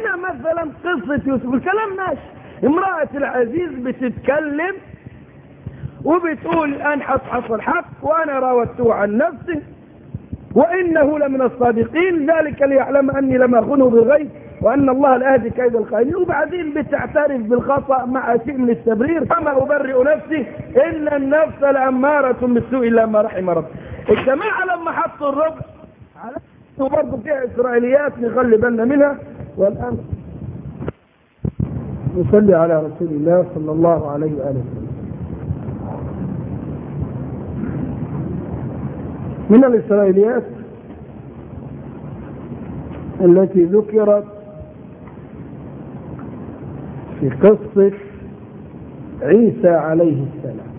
هنا مثلا قصة يوسف الكلام ماشي امرأة العزيز بتتكلم وبتقول الآن حصل الحق وأنا راودته عن نفسه وإنه لمن الصادقين ذلك ليعلم أني لم أخنه بالغيب وأن الله لا يهدي كيد الخائنين وبعدين بتعترف بالخطأ مع شيء من التبرير فما أبرئ نفسي إن النفس لأمارة بالسوء إلا ما رحم ربي الجماعة لما حطوا الربع على وبرضه فيها إسرائيليات نخلي بالنا منها والآن نصلي على رسول الله صلى الله عليه وآله وسلم من الإسرائيليات التي ذكرت في قصة عيسى عليه السلام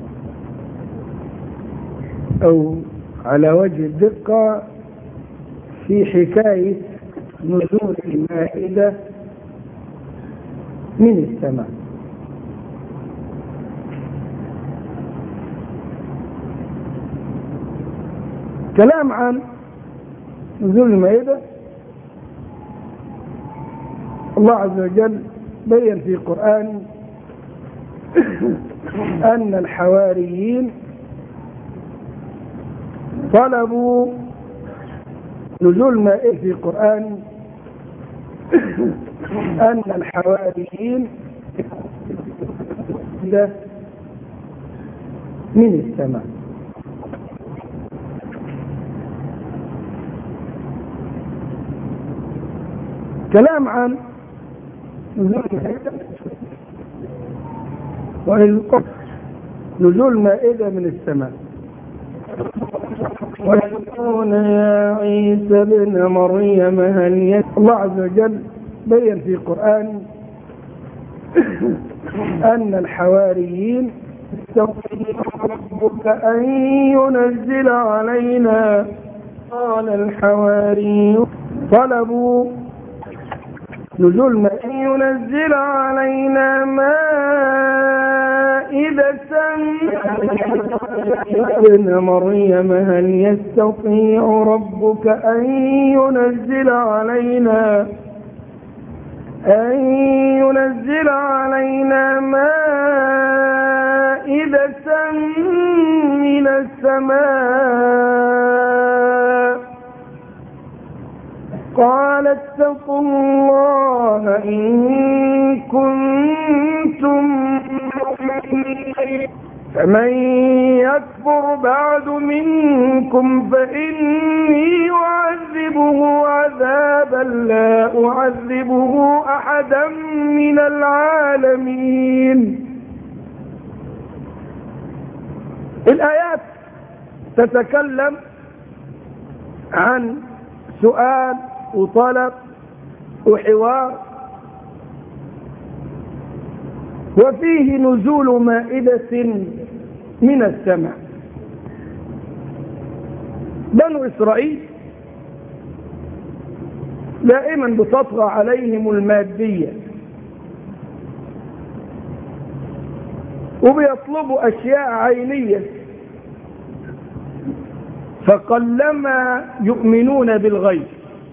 أو على وجه الدقة في حكاية نزول المائدة من السماء كلام عن نزول المائدة الله عز وجل بين في قرآن أن الحواريين طلبوا نزول مائدة في قرآن أن الحواريين من السماء كلام عن نزول مائدة وإن نزول مائدة من السماء ويقولون يا عيسى ابن مريم هل يس الله عز وجل بين في قرآن أن الحواريين استغفر ربك أن ينزل علينا قال الحواري طلبوا نزول ما أن ينزل علينا مائدة ابن مريم هل يستطيع ربك أن ينزل علينا أن ينزل علينا مائدة من السماء قال اتقوا الله إن كنتم مؤمنين فمن يكفر بعد منكم فإني أعذبه عذابا لا أعذبه أحدا من العالمين الآيات تتكلم عن سؤال وطلب وحوار وفيه نزول مائدة من السماء بنو إسرائيل دائما بتطغى عليهم المادية وبيطلبوا أشياء عينية فقلما يؤمنون بالغيب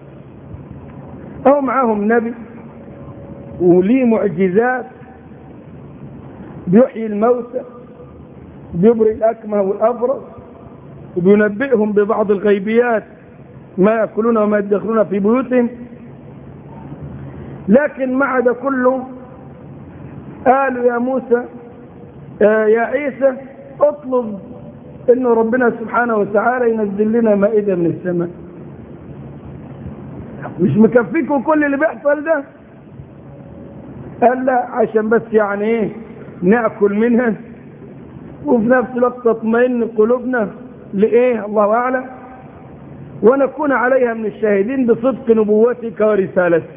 أو معهم نبي وليه معجزات بيحيي الموتى بيبرئ الأكمه والأبرص وبينبئهم ببعض الغيبيات ما يأكلون وما يدخلون في بيوتهم لكن مع ده كله قالوا يا موسى آه يا عيسى اطلب انه ربنا سبحانه وتعالى ينزل لنا مائدة من السماء مش مكفيكم كل اللي بيحصل ده قال لا عشان بس يعني ايه نأكل منها وفي نفس الوقت تطمئن قلوبنا لإيه الله أعلم ونكون عليها من الشاهدين بصدق نبوتك ورسالتك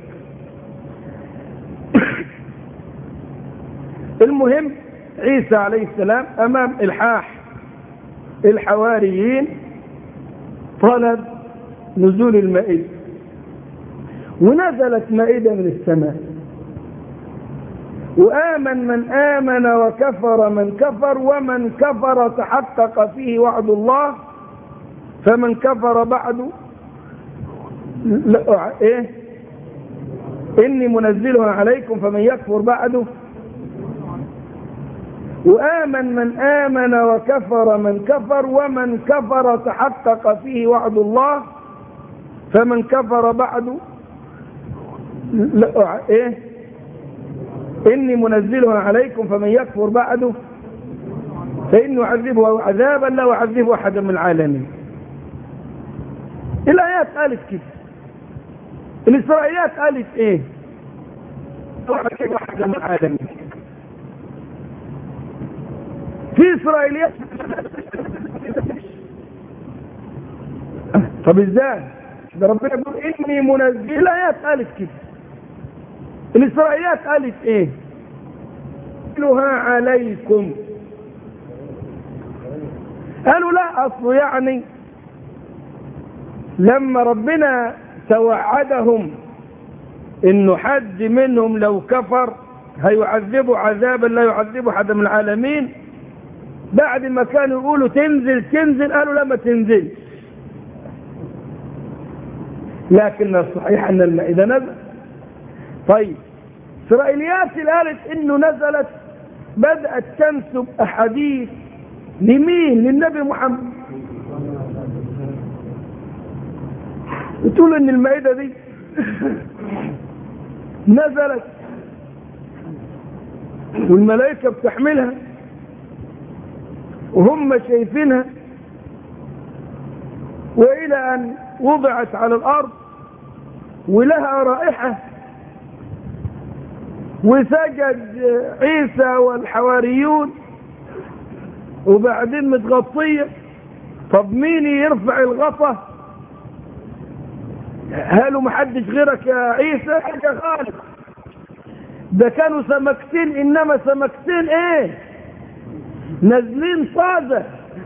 المهم عيسى عليه السلام أمام الحاح الحواريين طلب نزول المائدة ونزلت مائدة من السماء وآمن من آمن وكفر من كفر ومن كفر تحقق فيه وعد الله فمن كفر بعد لا إيه إني منزلها عليكم فمن يكفر بعده وآمن من آمن وكفر من كفر ومن كفر تحقق فيه وعد الله فمن كفر بعده لا ايه إني منزلها عليكم فمن يكفر بعده فإنه يعذبه عذابا لا يعذبه أحدا من العالمين الآيات قالت كده الإسرائيليات قالت إيه أحدا من العالمين في إسرائيليات طب إزاي ده ربنا يقول إني منزل الآيات قالت كده الإسرائيليات قالت إيه منزلها عليكم قالوا لا أصل يعني لما ربنا توعدهم انه حد منهم لو كفر هيعذبه عذابا لا يعذبه حد من العالمين بعد ما كانوا يقولوا تنزل تنزل قالوا لا ما تنزل لكن الصحيح ان المائدة نزل طيب اسرائيليات قالت انه نزلت بدأت تنسب احاديث لمين للنبي محمد بتقول ان المائدة دي نزلت والملائكة بتحملها وهم شايفينها وإلى أن وضعت على الأرض ولها رائحة وسجد عيسى والحواريون وبعدين متغطية طب مين يرفع الغطا قالوا محدش غيرك يا عيسى حاجة خالص ده كانوا سمكتين انما سمكتين ايه نازلين صادة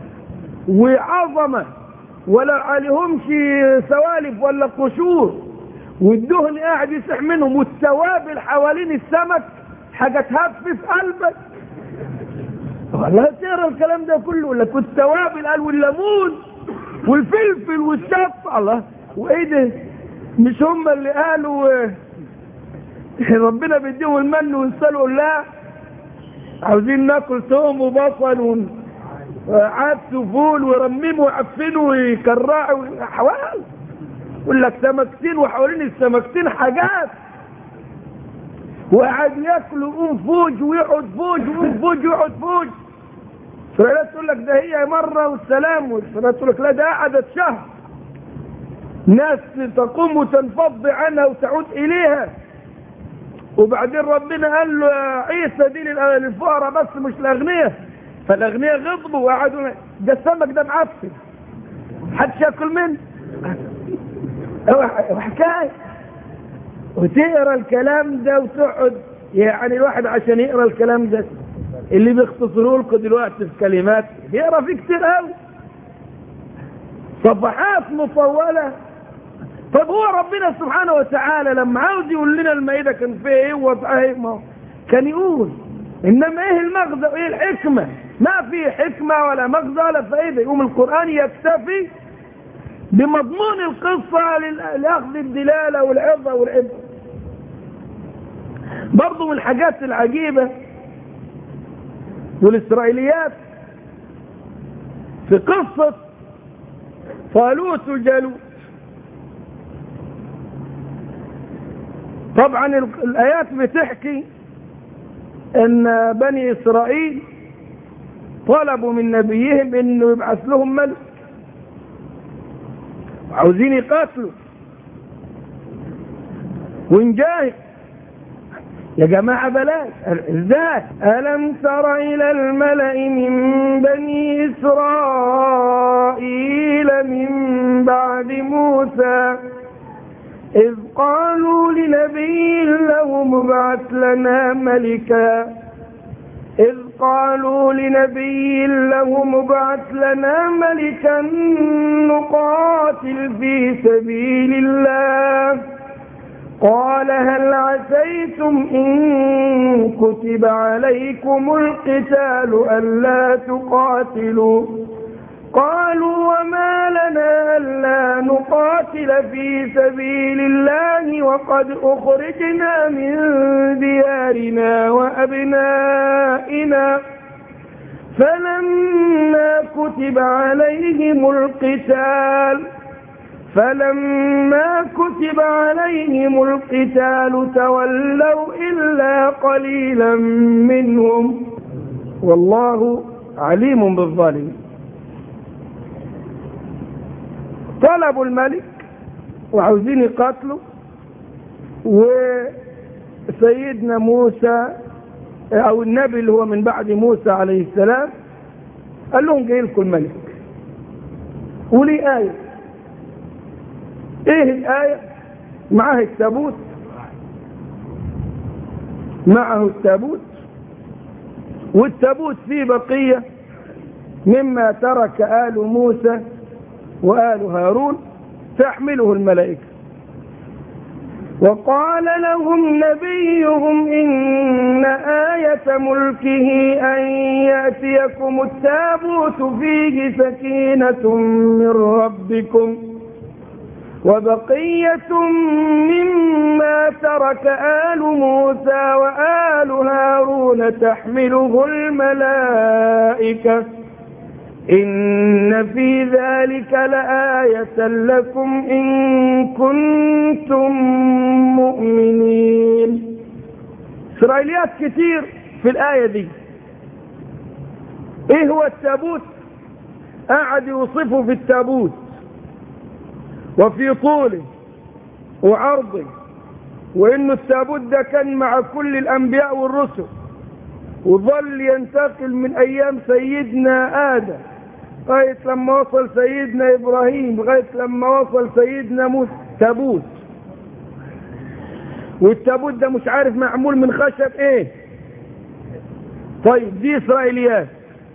وعظمة ولا عليهمش سوالف ولا قشور والدهن قاعد يسح منهم والتوابل حوالين السمك حاجة تهفف قلبك والله تقرا الكلام ده كله ولا كنت توابل قال والليمون والفلفل والشط الله وايه ده مش هم اللي قالوا ربنا بيديهم المن والسلوى لا عاوزين ناكل توم وبصل وعدس وفول ورمموا ويعفنوا ويكرعوا حوال يقول لك سمكتين وحوالين السمكتين حاجات وقعد ياكلوا يقوم فوج ويقعد فوج ويقوم فوج ويقعد فوج اسرائيلات تقول لك ده هي مره والسلام والاسرائيلات تقول لك لا ده قعدت شهر ناس تقوم وتنفض عنها وتعود اليها وبعدين ربنا قال له يا عيسى دي للفقراء بس مش الاغنياء فالاغنياء غضبوا وقعدوا ده السمك ده معفن محدش ياكل منه حكايه وتقرا الكلام ده وتقعد يعني الواحد عشان يقرا الكلام ده اللي بيختصروا لكم دلوقتي في كلمات يقرا فيه كتير قوي صفحات مطوله طب هو ربنا سبحانه وتعالى لما عاوز يقول لنا المائده كان فيها ايه ووضعها ايه ما كان يقول انما ايه المغزى وايه الحكمه ما في حكمه ولا مغزى ولا فائده يقوم القران يكتفي بمضمون القصه لاخذ الدلاله والعظه والعبره برضه من الحاجات العجيبه والاسرائيليات في قصه طالوت وجالوت طبعا الآيات بتحكي ان بني إسرائيل طلبوا من نبيهم انه يبعث لهم ملك عاوزين يقاتلوا ونجاهد يا جماعة بلاش ازاي ألم تر إلى الملأ من بني إسرائيل من بعد موسى إذ قالوا لنبي له مبعث لنا ملكا إذ قالوا لنبي له مبعث لنا ملكا نقاتل في سبيل الله قال هل عسيتم إن كتب عليكم القتال ألا تقاتلوا قالوا وما لنا ألا نقاتل في سبيل الله وقد أخرجنا من ديارنا وأبنائنا فلما كتب عليهم القتال فلما كتب عليهم القتال تولوا إلا قليلا منهم والله عليم بالظالمين طلبوا الملك وعاوزين يقاتلوا وسيدنا موسى او النبي اللي هو من بعد موسى عليه السلام قال لهم جاي لكم الملك ولي آية ايه الآية معاه التابوت معه التابوت والتابوت فيه بقية مما ترك آل موسى وآل هارون تحمله الملائكة وقال لهم نبيهم إن آية ملكه أن يأتيكم التابوت فيه سكينة من ربكم وبقية مما ترك آل موسى وآل هارون تحمله الملائكة إن في ذلك لآية لكم إن كنتم مؤمنين إسرائيليات كتير في الآية دي إيه هو التابوت قاعد يوصفه في التابوت وفي طوله وعرضه وإنه التابوت ده كان مع كل الأنبياء والرسل وظل ينتقل من أيام سيدنا آدم لغاية لما وصل سيدنا إبراهيم لغاية لما وصل سيدنا موسى تابوت والتابوت ده مش عارف معمول من خشب ايه طيب دي إسرائيليات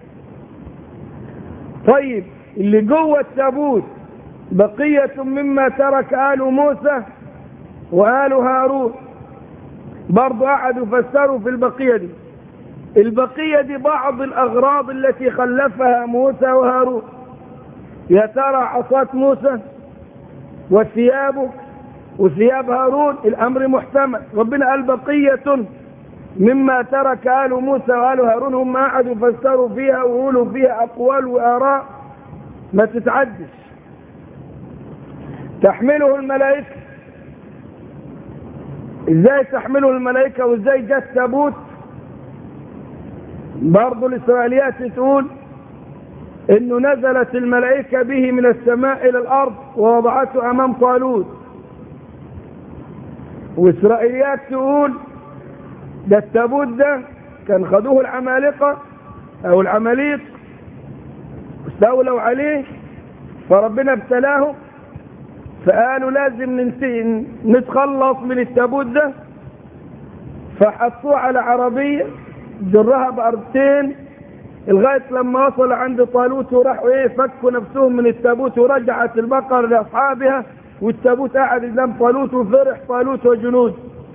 طيب اللي جوه التابوت بقية مما ترك آل موسى وآل هارون برضو قعدوا فسروا في البقية دي البقية دي بعض الأغراض التي خلفها موسى وهارون يا ترى عصاة موسى وثيابه وثياب هارون الأمر محتمل ربنا قال بقية مما ترك آل موسى وآل هارون هم قعدوا فسروا فيها وقولوا فيها أقوال وآراء ما تتعدش تحمله الملائكة ازاي تحمله الملائكة وازاي جاء التابوت برضو الإسرائيليات تقول انه نزلت الملائكة به من السماء الى الارض ووضعته امام طالوت وإسرائيليات تقول ده التابوت ده كان خدوه العمالقة او العماليق استولوا عليه فربنا ابتلاهم فقالوا لازم ننتهي نتخلص من التابوت ده فحطوه على عربية جرها بأرضتين لغاية لما وصلوا عند طالوت وراحوا ايه فكوا نفسهم من التابوت ورجعت البقر لأصحابها والتابوت قاعد قدام طالوت وفرح طالوت وجنود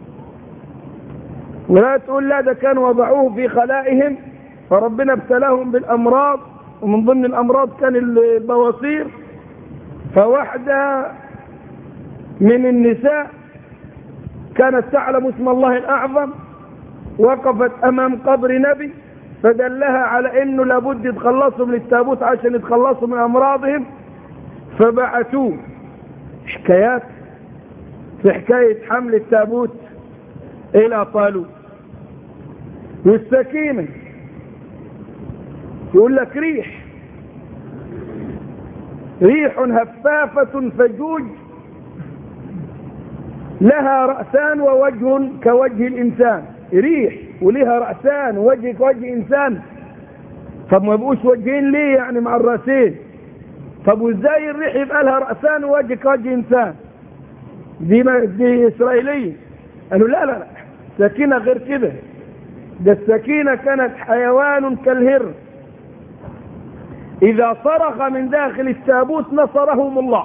ولا تقول لا ده كانوا وضعوه في خلائهم فربنا ابتلاهم بالأمراض ومن ضمن الأمراض كان البواسير فواحدة من النساء كانت تعلم اسم الله الأعظم وقفت أمام قبر نبي فدلها على أنه لابد يتخلصوا من التابوت عشان يتخلصوا من أمراضهم فبعثوه حكايات في حكاية حمل التابوت إلى طالوت والسكينة يقول لك ريح ريح هفافة فجوج لها رأسان ووجه كوجه الإنسان ريح ولها رأسان ووجه كوجه إنسان طب ما يبقوش وجهين ليه يعني مع الرأسين طب وازاي الريح يبقى لها رأسان ووجه كوجه إنسان دي, ما دي إسرائيلية قالوا لا لا لا سكينة غير كده ده السكينة كانت حيوان كالهر إذا صرخ من داخل التابوت نصرهم الله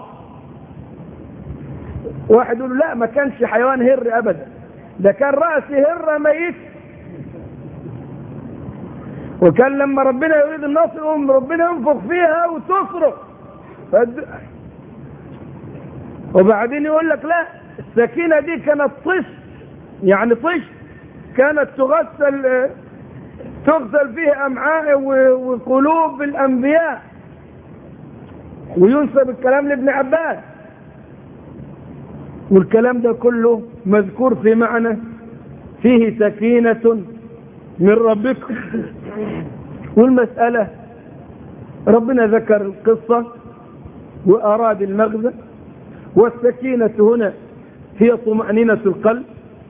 واحد يقول لا ما كانش حيوان هر أبدا ده كان رأس هر ميت وكان لما ربنا يريد النصر يقوم ربنا ينفخ فيها وتصرخ فد... وبعدين يقول لك لا السكينة دي كانت طش يعني طش كانت تغسل تغسل فيه أمعاء وقلوب الأنبياء وينسب الكلام لابن عباس والكلام ده كله مذكور في معنى فيه سكينة من ربكم والمسألة ربنا ذكر القصة وأراد المغزى والسكينة هنا هي طمأنينة القلب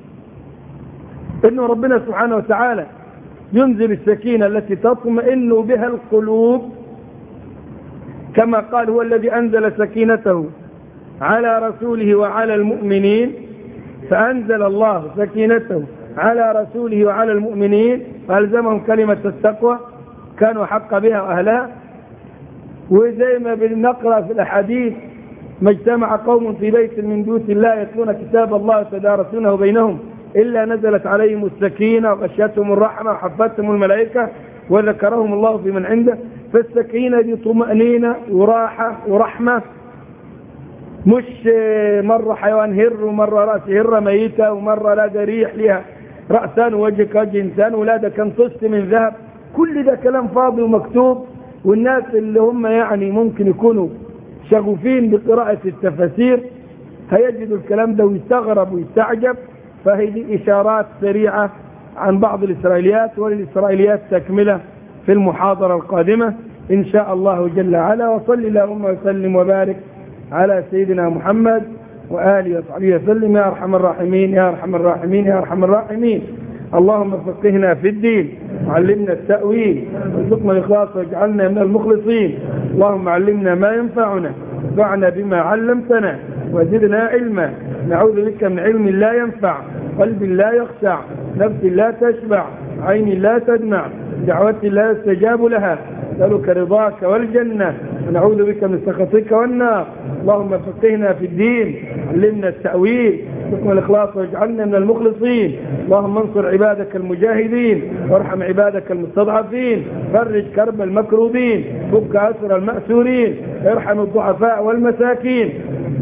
إنه ربنا سبحانه وتعالى ينزل السكينة التي تطمئن بها القلوب كما قال هو الذي أنزل سكينته على رسوله وعلى المؤمنين فأنزل الله سكينته على رسوله وعلى المؤمنين فألزمهم كلمة التقوى كانوا حق بها وأهلها وزي ما بنقرأ في الأحاديث ما اجتمع قوم في بيت من بيوت الله يتلون كتاب الله وتدارسونه بينهم إلا نزلت عليهم السكينة وغشيتهم الرحمة وحفتهم الملائكة وذكرهم الله في من عنده فالسكينة دي طمأنينة وراحة ورحمة مش مرة حيوان هر ومرة رأس هرة ميتة ومرة لا ريح لها رأسان ووجه كوجه إنسان ولا ده كان طست من ذهب كل ده كلام فاضي ومكتوب والناس اللي هم يعني ممكن يكونوا شغوفين بقراءة التفاسير هيجدوا الكلام ده ويستغرب ويستعجب فهي دي إشارات سريعة عن بعض الإسرائيليات وللإسرائيليات تكملة في المحاضرة القادمة إن شاء الله جل وعلا وصل اللهم وسلم وبارك على سيدنا محمد وآله وصحبه وسلم يا أرحم الراحمين يا أرحم الراحمين يا أرحم الراحمين اللهم فقهنا في الدين وعلمنا التأويل وارزقنا الإخلاص واجعلنا من المخلصين اللهم علمنا ما ينفعنا انفعنا بما علمتنا وزدنا علما نعوذ بك من علم لا ينفع قلب لا يخشع نفس لا تشبع عين لا تدمع دعوة لا يستجاب لها نسألك رضاك والجنة ونعوذ بك من سخطك والنار اللهم فقهنا في الدين علمنا التأويل حكم الإخلاص واجعلنا من المخلصين اللهم انصر عبادك المجاهدين وارحم عبادك المستضعفين فرج كرب المكروبين فك أسر المأسورين ارحم الضعفاء والمساكين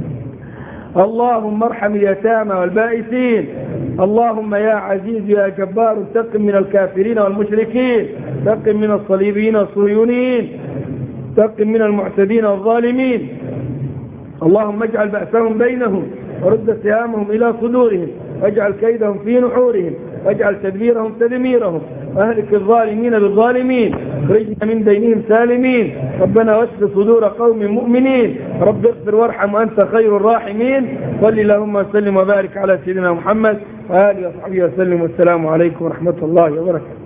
اللهم ارحم اليتامى والبائسين اللهم يا عزيز يا جبار انتقم من الكافرين والمشركين انتقم من الصليبيين والصهيونيين انتقم من المعتدين والظالمين اللهم اجعل بأسهم بينهم ورد سهامهم إلى صدورهم واجعل كيدهم في نحورهم واجعل تدبيرهم تدميرهم واهلك الظالمين بالظالمين اخرجنا من بينهم سالمين ربنا واشف صدور قوم مؤمنين رب اغفر وارحم وانت خير الراحمين صل اللهم وسلم وبارك على سيدنا محمد واله وصحبه وسلم والسلام عليكم ورحمه الله وبركاته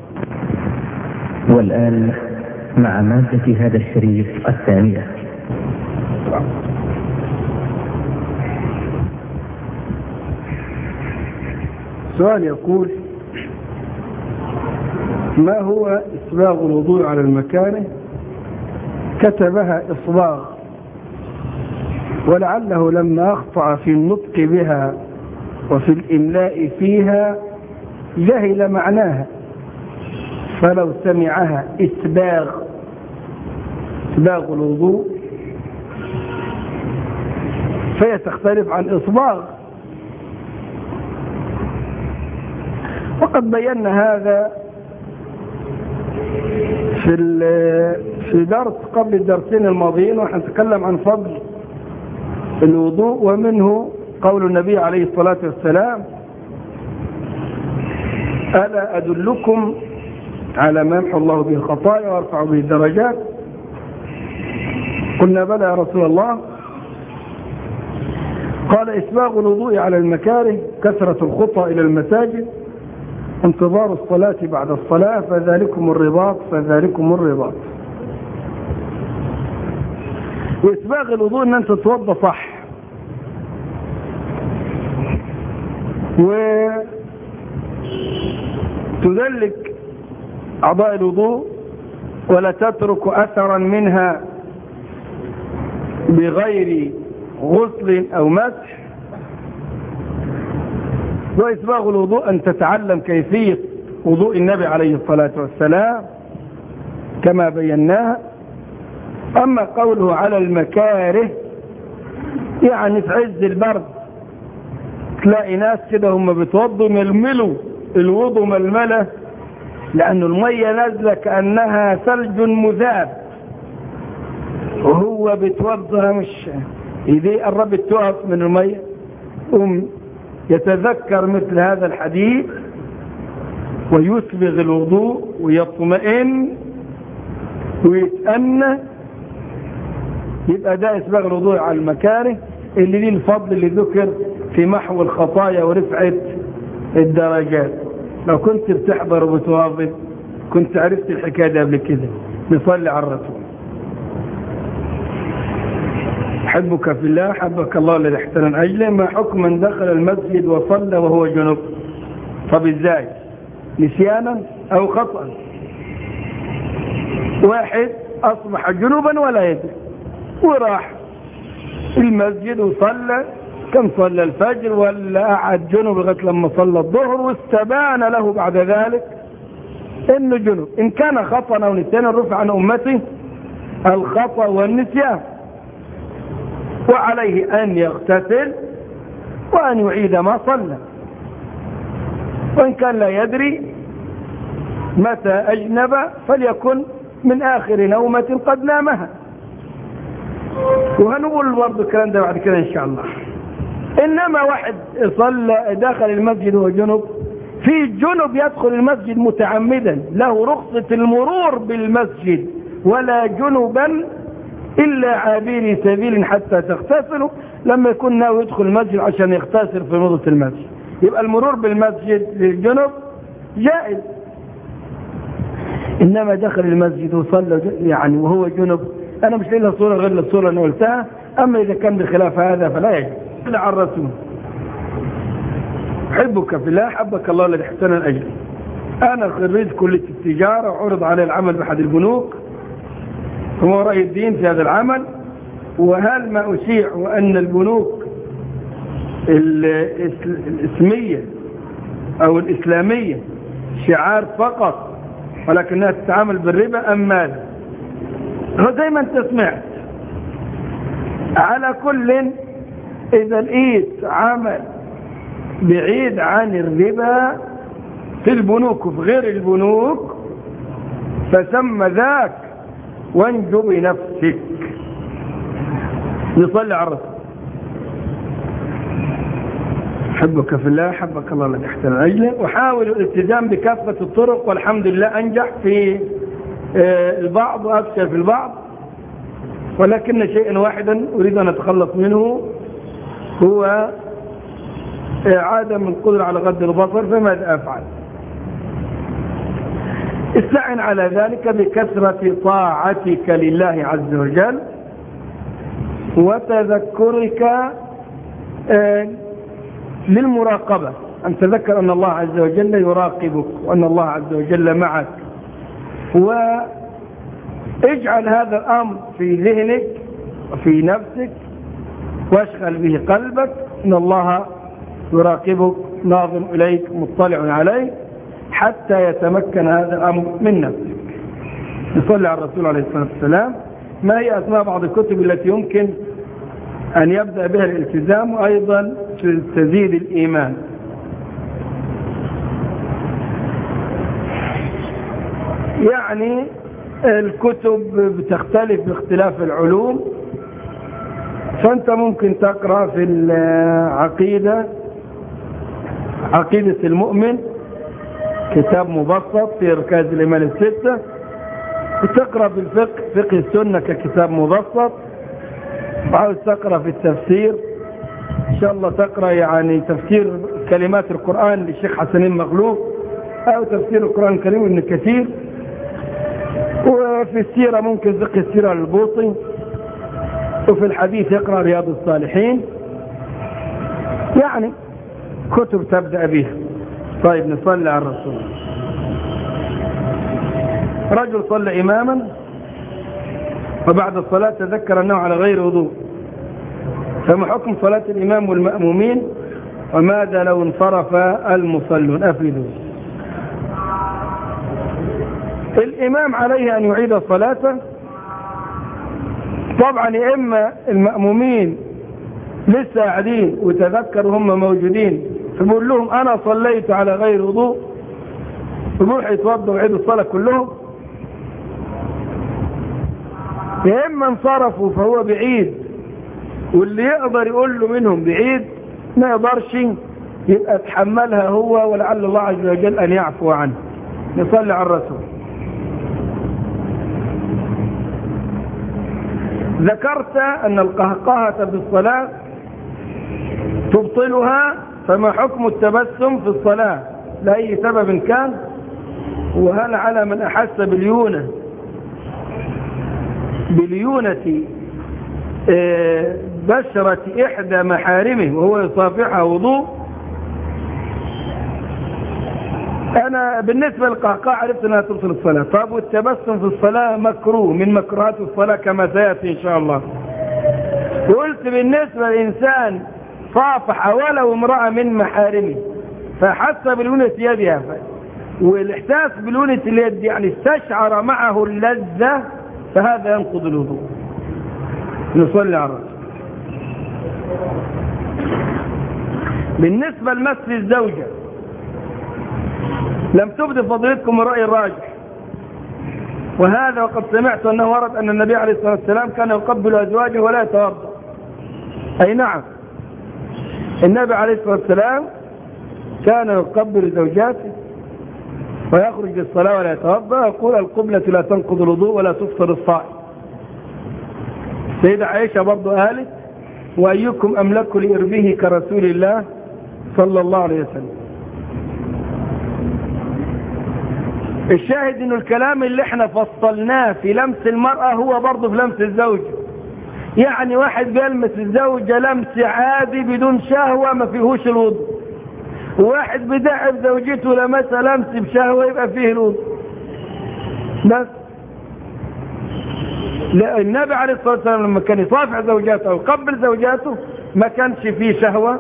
والآن مع مادة هذا الشريف الثانية سؤال يقول ما هو إسباغ الوضوء على المكانه كتبها إصباغ ولعله لما أخطأ في النطق بها وفي الإملاء فيها جهل معناها فلو سمعها إسباغ إسباغ الوضوء فهي تختلف عن إصباغ وقد بينا هذا في في درس قبل الدرسين الماضيين ونتكلم عن فضل الوضوء ومنه قول النبي عليه الصلاة والسلام ألا أدلكم على ما يمحو الله به الخطايا ويرفع به الدرجات قلنا بلى يا رسول الله قال إسباغ الوضوء على المكاره كثرة الخطى إلى المساجد انتظار الصلاة بعد الصلاة فذلكم الرباط فذلكم الرباط وإسباغ الوضوء أن أنت تتوضى صح وتدلك أعضاء الوضوء ولا تترك أثرا منها بغير غسل أو مسح وإسباغ الوضوء أن تتعلم كيفية وضوء النبي عليه الصلاة والسلام كما بيناها أما قوله على المكاره يعني في عز البرد تلاقي ناس كده هم بتوضوا ململوا الوضو ململة لأن المية نازلة كأنها ثلج مذاب وهو بتوضها مش ايديه قربت تقف من المية قم يتذكر مثل هذا الحديث ويسبغ الوضوء ويطمئن ويتأنى يبقى ده اسباغ الوضوء على المكاره اللي ليه الفضل اللي ذكر في محو الخطايا ورفعة الدرجات لو كنت بتحضر وبتواظب كنت عرفت الحكاية دي قبل كده نصلي على الرسول حبك في الله حبك الله الذي احترم أجله ما حكم من دخل المسجد وصلى وهو جنوب طب ازاي نسيانا او خطأ واحد اصبح جنوبا ولا يدري وراح المسجد وصلى كم صلى الفجر ولا قعد جنوب لغايه لما صلى الظهر واستبان له بعد ذلك انه جنوب ان كان خطا او نسيانا رفع عن امته الخطا والنسيان وعليه ان يغتسل وان يعيد ما صلى وان كان لا يدري متى اجنب فليكن من اخر نومه قد نامها وهنقول برضه الكلام ده بعد كده ان شاء الله انما واحد صلى داخل المسجد وهو جنب في جنب يدخل المسجد متعمدا له رخصة المرور بالمسجد ولا جنبا الا عابري سبيل حتى تغتسلوا لما يكون ناوي يدخل المسجد عشان يغتسل في نوضة المسجد يبقى المرور بالمسجد للجنب جائز انما دخل المسجد وصلى يعني وهو جنب انا مش لها صورة غير الصورة اللي قلتها اما اذا كان بخلاف هذا فلا يجب على الرسول حبك في الله حبك الله الذي احسن الاجر انا خريج كلية التجارة وعرض علي العمل باحد البنوك هو رأي الدين في هذا العمل وهل ما اشيع وان البنوك الاسمية او الاسلامية شعار فقط ولكنها تتعامل بالربا ام ماذا زي ما انت سمعت على كل اذا لقيت عمل بعيد عن الربا في البنوك وفي غير البنوك فسمى ذاك وانجو بنفسك نصلي على الرسول حبك في الله حبك الله الذي احسن اجله وحاول الالتزام بكافة الطرق والحمد لله انجح في البعض وأفشل في البعض ولكن شيئا واحدا أريد أن أتخلص منه هو عدم القدرة على غض البصر فماذا أفعل استعن على ذلك بكثرة طاعتك لله عز وجل وتذكرك للمراقبة أن تذكر أن الله عز وجل يراقبك وأن الله عز وجل معك واجعل هذا الأمر في ذهنك وفي نفسك واشغل به قلبك إن الله يراقبك ناظر إليك مطلع عليك حتى يتمكن هذا الأمر من نفسك نصلي على الرسول عليه الصلاة والسلام ما هي أسماء بعض الكتب التي يمكن أن يبدأ بها الالتزام وأيضا تزيد الإيمان يعني الكتب بتختلف باختلاف العلوم فأنت ممكن تقرأ في العقيدة عقيدة المؤمن كتاب مبسط في ركاز الإيمان الستة وتقرأ في الفقه فقه السنة ككتاب مبسط وعاوز تقرأ في التفسير إن شاء الله تقرأ يعني تفسير كلمات القرآن للشيخ حسنين مغلوب أو تفسير القرآن الكريم ابن كثير وفي السيرة ممكن فقه السيرة للبوطي وفي الحديث يقرأ رياض الصالحين يعني كتب تبدأ بها طيب نصلي على الرسول رجل صلى إماما وبعد الصلاة تذكر أنه على غير وضوء فما حكم صلاة الإمام والمأمومين وماذا لو انصرف المصلون أفيدوا الإمام عليه أن يعيد صلاته طبعا يا إما المأمومين لسه قاعدين وتذكروا هم موجودين فبقول لهم أنا صليت على غير وضوء يروح يتوضوا ويعيدوا الصلاة كلهم يا إما انصرفوا فهو بعيد واللي يقدر يقول له منهم بعيد ما يقدرش يبقى تحملها هو ولعل الله عز وجل أن يعفو عنه نصلي على الرسول ذكرت أن القهقهة في الصلاة تبطلها فما حكم التبسم في الصلاة لأي سبب كان وهل على من أحس باليونة باليونة بشرة إحدى محارمه وهو يصافحها وضوء أنا بالنسبة للقهقاء عرفت أنها تبطل الصلاة طب والتبسم في الصلاة مكروه من مكروهات الصلاة كما سيأتي إن شاء الله قلت بالنسبة للإنسان صافح ولو امرأة من محارمه فحس بلونة يدها والإحساس بلونة اليد يعني استشعر معه اللذة فهذا ينقض الوضوء نصلي على الرسول بالنسبة لمس الزوجة لم تبدي فضيلتكم الرأي الراجح وهذا وقد سمعت أنه ورد أن النبي عليه الصلاة والسلام كان يقبل أزواجه ولا يتوضا أي نعم النبي عليه الصلاة والسلام كان يقبل زوجاته ويخرج للصلاة ولا يتوضا يقول القبلة لا تنقض الوضوء ولا تفطر الصائم سيدة عائشة برضو قالت وأيكم أملك لإربه كرسول الله صلى الله عليه وسلم الشاهد انه الكلام اللي احنا فصلناه في لمس المرأة هو برضه في لمس الزوج يعني واحد بيلمس الزوجة لمس عادي بدون شهوة ما فيهوش الوضوء واحد بدعب زوجته لمسها لمس بشهوة يبقى فيه الوضوء بس لا النبي عليه الصلاة والسلام لما كان يصافح زوجاته أو يقبل زوجاته ما كانش فيه شهوة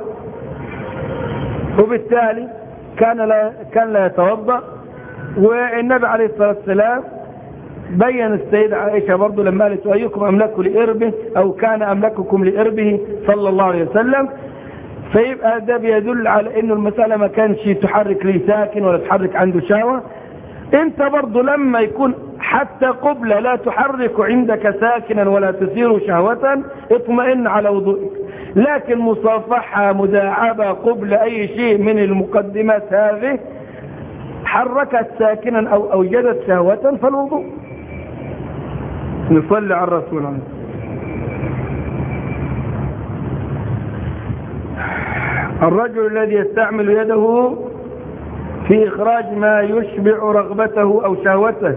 وبالتالي كان لا, كان لا يتوضأ والنبي عليه الصلاة والسلام بين السيدة عائشة برضو لما قالت أيكم أملك لإربه أو كان أملككم لإربه صلى الله عليه وسلم فيبقى ده بيدل على انه المسألة ما كانش تحرك لي ساكن ولا تحرك عنده شهوة انت برضو لما يكون حتى قبلة لا تحرك عندك ساكنا ولا تثير شهوة اطمئن على وضوئك لكن مصافحة مداعبة قبل اي شيء من المقدمات هذه حركت ساكنا او اوجدت شهوة فالوضوء نصلي على الرسول عليه الرجل الذي يستعمل يده في إخراج ما يشبع رغبته أو شهوته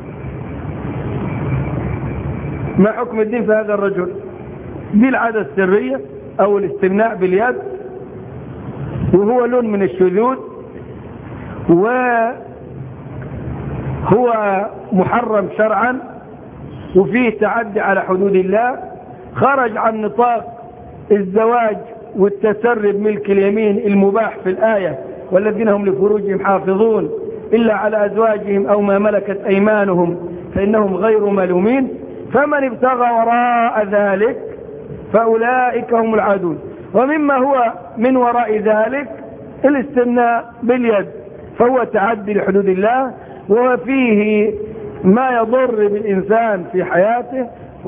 ما حكم الدين في هذا الرجل دي العادة السرية أو الاستمناء باليد وهو لون من الشذوذ وهو محرم شرعا وفيه تعدي على حدود الله خرج عن نطاق الزواج والتسرب ملك اليمين المباح في الآية والذين هم لفروجهم حافظون إلا على أزواجهم أو ما ملكت أيمانهم فإنهم غير ملومين فمن ابتغى وراء ذلك فأولئك هم العادون ومما هو من وراء ذلك الاستمناء باليد فهو تعدي لحدود الله وفيه ما يضر بالإنسان في حياته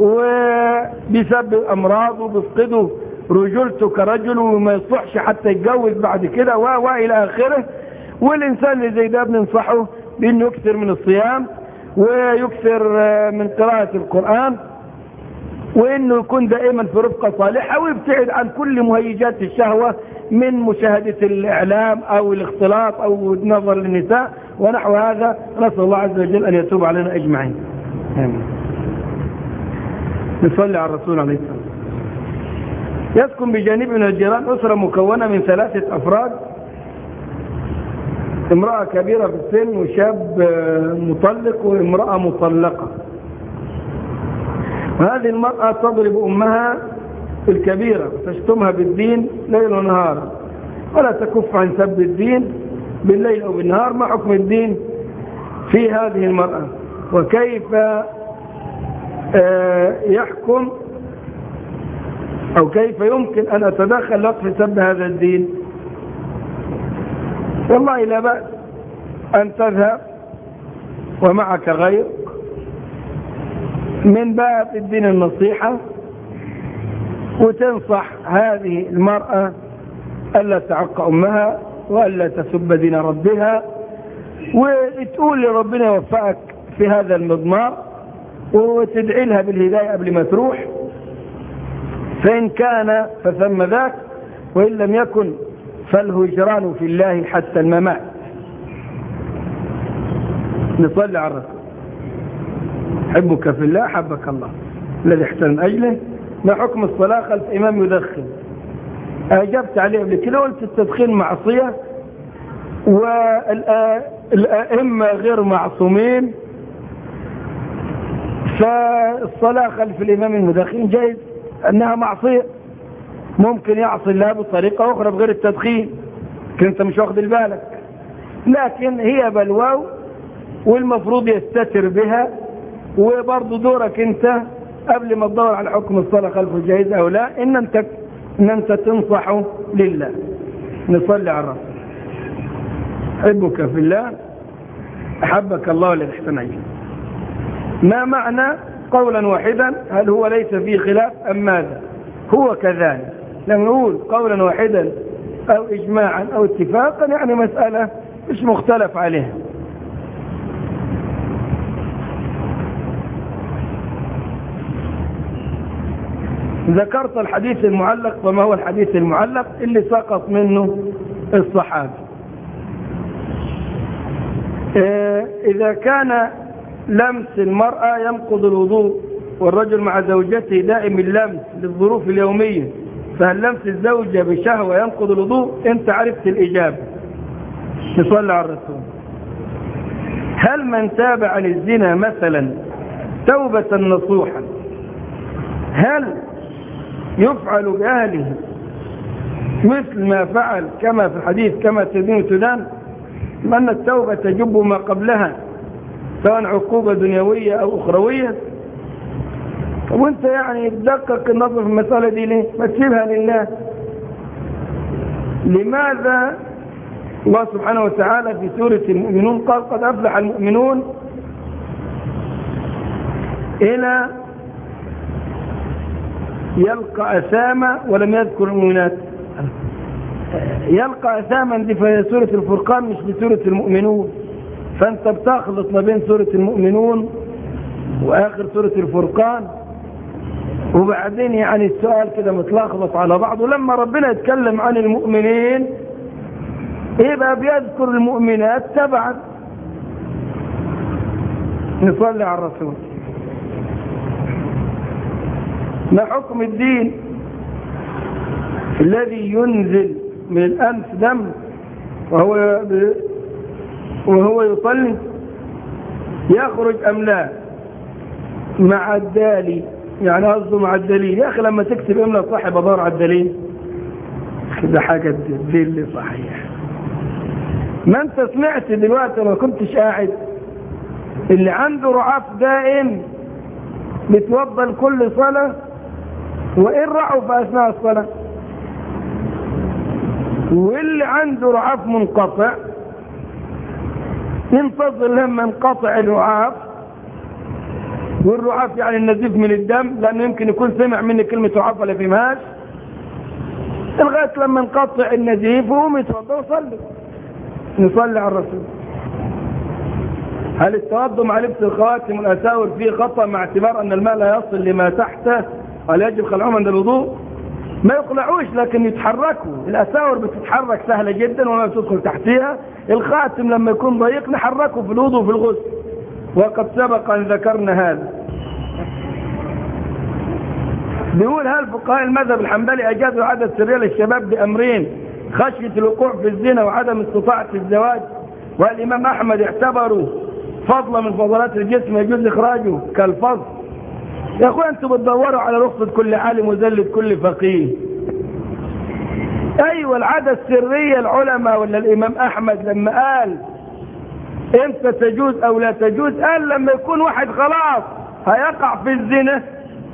وبسبب أمراض وبفقده رجولته كرجل وما يصلحش حتى يتجوز بعد كده والى اخره والانسان اللي زي ده بننصحه بانه يكثر من الصيام ويكثر من قراءة القرآن وانه يكون دائما في رفقة صالحة ويبتعد عن كل مهيجات الشهوة من مشاهدة الاعلام او الاختلاط او النظر للنساء ونحو هذا نسأل الله عز وجل ان يتوب علينا اجمعين امين نصلي على الرسول عليه الصلاة والسلام يسكن بجانب من الجيران أسرة مكونة من ثلاثة أفراد امرأة كبيرة في السن وشاب مطلق وامرأة مطلقة وهذه المرأة تضرب أمها الكبيرة تشتمها بالدين ليل ونهار ولا تكف عن سب الدين بالليل أو بالنهار ما حكم الدين في هذه المرأة وكيف يحكم أو كيف يمكن أن أتدخل وقف سب هذا الدين والله لا بأس أن تذهب ومعك غير من باب الدين النصيحة وتنصح هذه المرأة ألا تعق أمها وألا تسب دين ربها وتقول لربنا يوفقك في هذا المضمار وتدعي لها بالهداية قبل ما تروح فإن كان فثم ذاك وإن لم يكن فالهجران في الله حتى الممات نصلي على الرسول حبك في الله حبك الله الذي احسن أجله ما حكم الصلاة خلف إمام يدخن أجبت عليه قبل كده قلت التدخين معصية والأئمة غير معصومين فالصلاة خلف الإمام المدخن جيد أنها معصية ممكن يعصي الله بطريقة أخرى بغير التدخين كنت مش واخد بالك لكن هي بلواو والمفروض يستتر بها وبرضه دورك انت قبل ما تدور على حكم الصلاة خلف الجائز أو لا إن أنت, إن أنت تنصح لله نصلي على الرسول أحبك في الله أحبك الله الذي احسن ما معنى قولا واحدا هل هو ليس فيه خلاف أم ماذا هو كذلك لما نقول قولا واحدا أو إجماعا أو اتفاقا يعني مسألة مش مختلف عليها ذكرت الحديث المعلق وما هو الحديث المعلق اللي سقط منه الصحابة إذا كان لمس المرأة ينقض الوضوء والرجل مع زوجته دائم اللمس للظروف اليومية فهل لمس الزوجة بشهوة ينقض الوضوء انت عرفت الإجابة نصلي على الرسول هل من تاب عن الزنا مثلا توبة نصوحا هل يفعل بأهله مثل ما فعل كما في الحديث كما تدين تدان أن التوبة تجب ما قبلها سواء عقوبة دنيوية أو أخروية وانت يعني تدقق النظر في المسألة دي ليه ما تسيبها لله لماذا الله سبحانه وتعالى في سورة المؤمنون قال قد أفلح المؤمنون إلى يلقى أسامة ولم يذكر المؤمنات يلقى أساما دي في سورة الفرقان مش في سورة المؤمنون فأنت بتخلط ما بين سورة المؤمنون وآخر سورة الفرقان وبعدين يعني السؤال كده متلخبط على بعضه لما ربنا يتكلم عن المؤمنين يبقى بيذكر المؤمنات تبعا نصلي على الرسول ما حكم الدين الذي ينزل من الأنف دم وهو وهو يصلي يخرج أم لا مع الدالي يعني قصده مع الدليل يا أخي لما تكتب إملا صح بدور على الدليل ده حاجة الدليل صحيح ما انت سمعت دلوقتي ما كنتش قاعد اللي عنده رعاف دائم بتوضى كل صلاة وإن رعوا في أثناء الصلاة واللي عنده رعاف منقطع ينتظر لما ينقطع الرعاف والرعاف يعني النزيف من الدم لأنه يمكن يكون سمع مني كلمة رعاف ولا فهمهاش لغاية لما ينقطع النزيف وهم يتوضا وصلي نصلي على الرسول هل التوضا مع لبس الخواتم والأساور فيه خطأ مع اعتبار أن الماء لا يصل لما تحته هل يجب خلعهم عند الوضوء ما يقلعوش لكن يتحركوا الأساور بتتحرك سهلة جدا وما بتدخل تحتها الخاتم لما يكون ضيق نحركه في الوضوء وفي الغسل وقد سبق أن ذكرنا هذا بيقول هل فقهاء المذهب الحنبلي أجازوا عدد سرية للشباب بأمرين خشية الوقوع في الزنا وعدم استطاعة الزواج والإمام أحمد اعتبروا فضلا من فضلات الجسم يجوز إخراجه كالفضل يا أخوان أنتم بتدوروا على رخصة كل عالم وزلة كل فقيه أيوة العادة السرية العلماء ولا الإمام أحمد لما قال امتى تجوز او لا تجوز قال لما يكون واحد خلاص هيقع في الزنا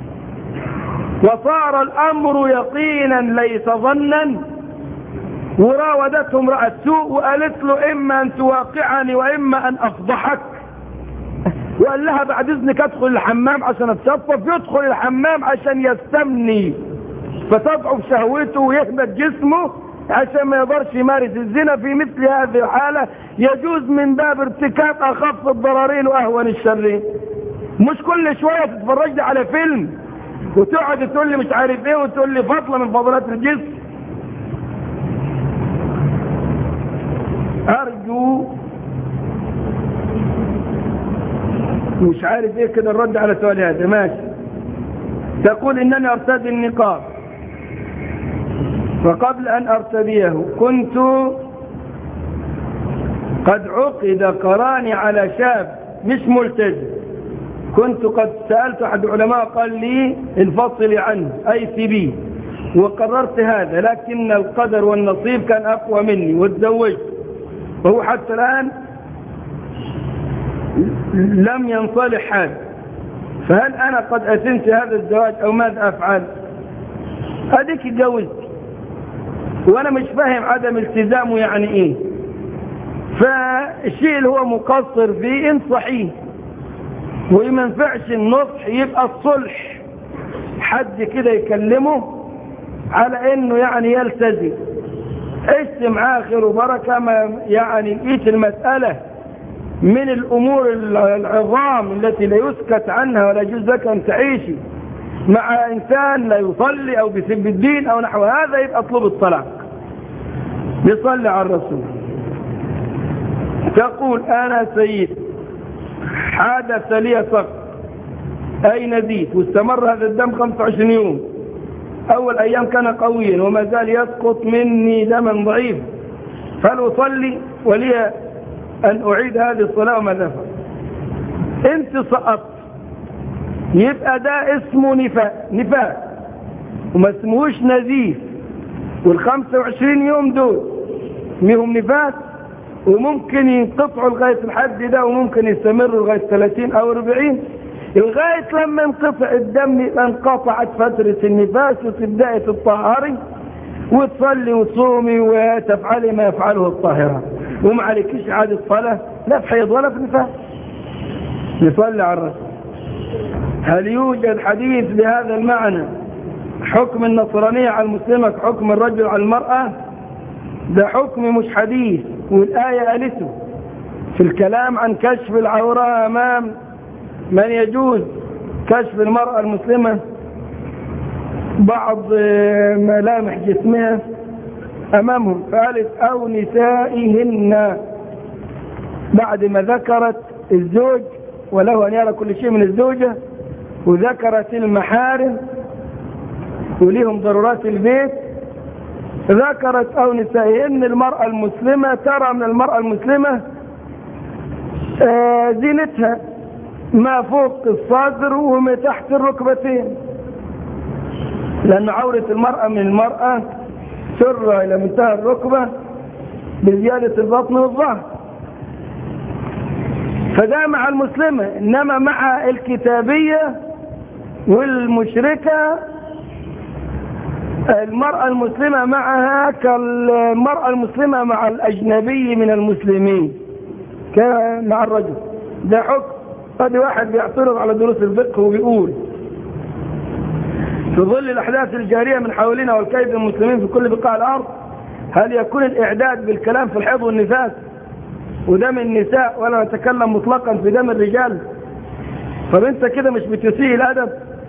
وصار الامر يقينا ليس ظنا وراودته امرأة سوء وقالت له اما ان تواقعني واما ان افضحك وقال لها بعد اذنك ادخل الحمام عشان اتشطف يدخل الحمام عشان يستمني فتضعف شهوته ويهمد جسمه عشان ما يقدرش يمارس الزنا في مثل هذه الحالة يجوز من باب ارتكاب اخف الضررين واهون الشرين مش كل شوية تتفرج لي على فيلم وتقعد تقول لي مش عارف ايه وتقول لي فضلة من فضلات الجسم ارجو مش عارف ايه كده الرد على سؤال هذا ماشي تقول انني ارتدي النقاب فقبل ان ارتديه كنت قد عقد قراني على شاب مش ملتزم كنت قد سألت أحد العلماء قال لي انفصلي عنه أي سيبيه وقررت هذا لكن القدر والنصيب كان أقوى مني وتزوجت وهو حتى الآن لم ينصلح هذا فهل أنا قد أثنت هذا الزواج أو ماذا أفعل هذيك اتجوزت وأنا مش فاهم عدم التزامه يعني إيه فالشيء اللي هو مقصر فيه انصحيه وما ينفعش النصح يبقى الصلح حد كده يكلمه على انه يعني يلتزم عشت معاه خير وبركة ما يعني لقيت المسألة من الامور العظام التي لا يسكت عنها ولا يجوز لك ان تعيشي مع انسان لا يصلي او بسب الدين او نحو هذا يبقى اطلب الطلاق يصلي على الرسول تقول انا سيد حدث لي سقط أي نزيف واستمر هذا الدم 25 يوم أول أيام كان قويا وما زال يسقط مني دما ضعيف فلأصلي ولي أن أعيد هذه الصلاة وماذا أفعل أنت سقطت يبقى ده اسمه نفاق نفاق وما اسمهوش نزيف وال 25 يوم دول ميهم نفاق وممكن ينقطعوا لغاية الحد ده وممكن يستمروا لغاية 30 أو 40 لغاية لما ينقطع الدم يبقى انقطعت فترة النفاس وتبدأي تطهري وتصلي وتصومي وتفعلي ما يفعله الطاهرة وما عليكيش عادة صلاة لا في حيض ولا في نفاس نصلي على الرسول هل يوجد حديث بهذا المعنى حكم النصرانية على المسلمة حكم الرجل على المرأة ده حكم مش حديث والآية قالته في الكلام عن كشف العورة أمام من يجوز كشف المرأة المسلمة بعض ملامح جسمها أمامهم فقالت أو نسائهن بعد ما ذكرت الزوج وله أن يرى كل شيء من الزوجة وذكرت المحارم وليهم ضرورات البيت ذكرت أو نسائهن المرأة المسلمة ترى من المرأة المسلمة آه زينتها ما فوق الصدر وما تحت الركبتين لأن عورة المرأة من المرأة سر إلى منتهى الركبة بزيادة البطن والظهر فده مع المسلمة إنما مع الكتابية والمشركة المرأة المسلمة معها كالمرأة المسلمة مع الأجنبي من المسلمين مع الرجل ده حكم قد واحد بيعترض على دروس الفقه وبيقول في ظل الأحداث الجارية من حولنا والكيد المسلمين في كل بقاع الأرض هل يكون الإعداد بالكلام في الحيض والنفاس ودم النساء ولا نتكلم مطلقا في دم الرجال طب انت كده مش بتسيء الأدب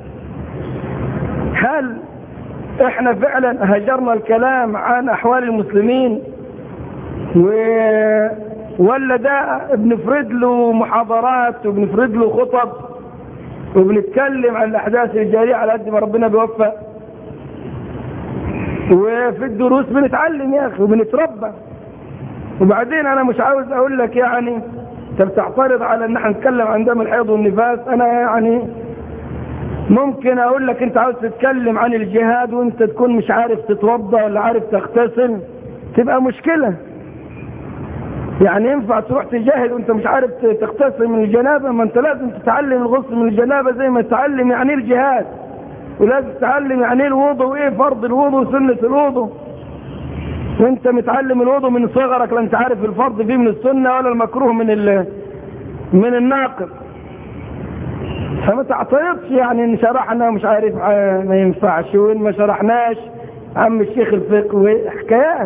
هل احنا فعلا هجرنا الكلام عن احوال المسلمين و... ولا ده بنفرد له محاضرات وبنفرد له خطب وبنتكلم عن الاحداث الجاريه على قد ما ربنا بيوفق وفي الدروس بنتعلم يا اخي وبنتربى وبعدين انا مش عاوز اقول لك يعني انت بتعترض على ان احنا نتكلم عن دم الحيض والنفاس انا يعني ممكن اقول لك انت عاوز تتكلم عن الجهاد وانت تكون مش عارف تتوضا ولا عارف تغتسل تبقى مشكلة يعني ينفع تروح تجاهد وانت مش عارف تغتسل من الجنابة ما انت لازم تتعلم الغسل من الجنابة زي ما تتعلم يعني ايه الجهاد ولازم تتعلم يعني ايه الوضوء وايه فرض الوضوء وسنة الوضوء وانت متعلم الوضوء من صغرك لا انت عارف الفرض فيه من السنة ولا المكروه من ال من الناقض فما تعترضش يعني ان شرحنا مش عارف ما ينفعش وان ما شرحناش عم الشيخ الفقه وحكايات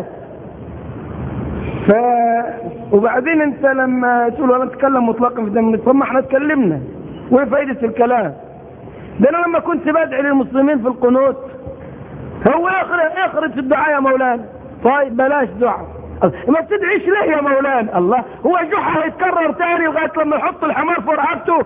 ف وبعدين انت لما تقول انا اتكلم مطلقا في دم طب ما احنا اتكلمنا وايه فايده الكلام ده انا لما كنت بدعي للمسلمين في القنوت هو يخرج يخرج في الدعاء يا مولانا طيب بلاش دعاء ما بتدعيش ليه يا مولانا الله هو جحا هيتكرر تاني لغايه لما يحط الحمار في رقبته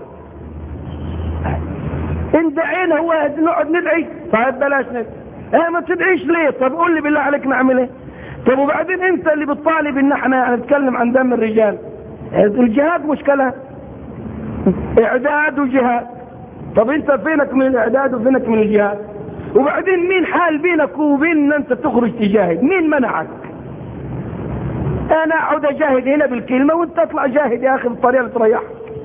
ان دعينا هو نقعد ندعي طيب بلاش ندعي اه ما تدعيش ليه طب قول لي بالله عليك نعمل ايه طب وبعدين انت اللي بتطالب ان احنا نتكلم عن دم الرجال الجهاد مشكلة اعداد وجهاد طب انت فينك من الاعداد وفينك من الجهاد وبعدين مين حال بينك وبين ان انت تخرج تجاهد مين منعك انا اقعد اجاهد هنا بالكلمة وانت تطلع جاهد يا اخي بالطريقة اللي تريحك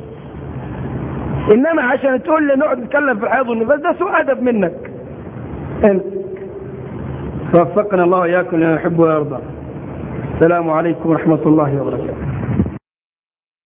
انما عشان تقول لي نقعد نتكلم في الحيض والنفاس ده سوء ادب منك انت فوفقنا الله واياكم لما يحب ويرضى السلام عليكم ورحمة الله وبركاته